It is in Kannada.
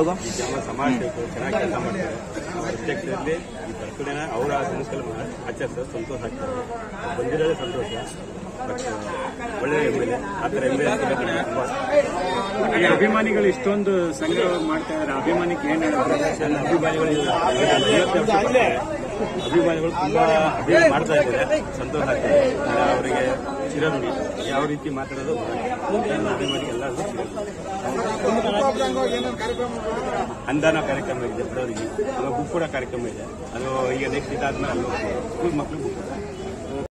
ಹೌದು ಈ ಜನ ಸಮಾಜ ಸೇವಕರು ಚೆನ್ನಾಗಿ ಕೆಲಸ ಮಾಡ್ತಾರೆ ಅಧ್ಯಕ್ಷರಲ್ಲಿ ಈ ಬರ್ತ್ಡೇನ ಅವರ ಸಂಸ್ಥೆಯಲ್ಲಿ ಆಚರಿಸೋದು ಸಂತೋಷ ಆಗ್ತದೆ ಬಂದಿರೋದೇ ಸಂತೋಷ ಬಟ್ ಒಳ್ಳೆ ಎಮ್ ಎಲ್ ಎ ಆ ಥರ ಎಮ್ ಎಲ್ ಎ ತುಂಬ ಈ ಅಭಿಮಾನಿಗಳು ಇಷ್ಟೊಂದು ಸಂಗ್ರಹ ಮಾಡ್ತಾ ಇದ್ದಾರೆ ಅಭಿಮಾನಿಗೆ ಏನ್ ಹೇಳೋದು ನನ್ನ ಅಭಿಮಾನಿಗಳು ಐವತ್ತು ವರ್ಷ ಬರ್ತಾರೆ. ಅಭಿಮಾನಿಗಳು ತುಂಬಾ ಅಭಿಮಾನ ಮಾಡ್ತಾ ಇದ್ದಾರೆ ಸಂತೋಷ ಆಗ್ತದೆ ನಾನು ಅವರಿಗೆ ಚಿರನುಡಿ ಯಾವ ರೀತಿ ಮಾತಾಡೋದು ನನ್ನ ಅಭಿಮಾನಿಗೆ ಎಲ್ಲರಿಗೂ ಅನುದಾನ ಕಾರ್ಯಕ್ರಮ ಇದೆ ಬಡವರಿಗೆ ಇವಾಗ ಬುಕ್ ಕೂಡ ಕಾರ್ಯಕ್ರಮ ಇದೆ ಅದು ಈಗ ನೆಕ್ಸ್ಟ್ ಇದಾದ್ಮೇಲೆ ಅಲ್ಲಿ ಸ್ಕೂಲ್ ಮಕ್ಕಳು ಬುಕ್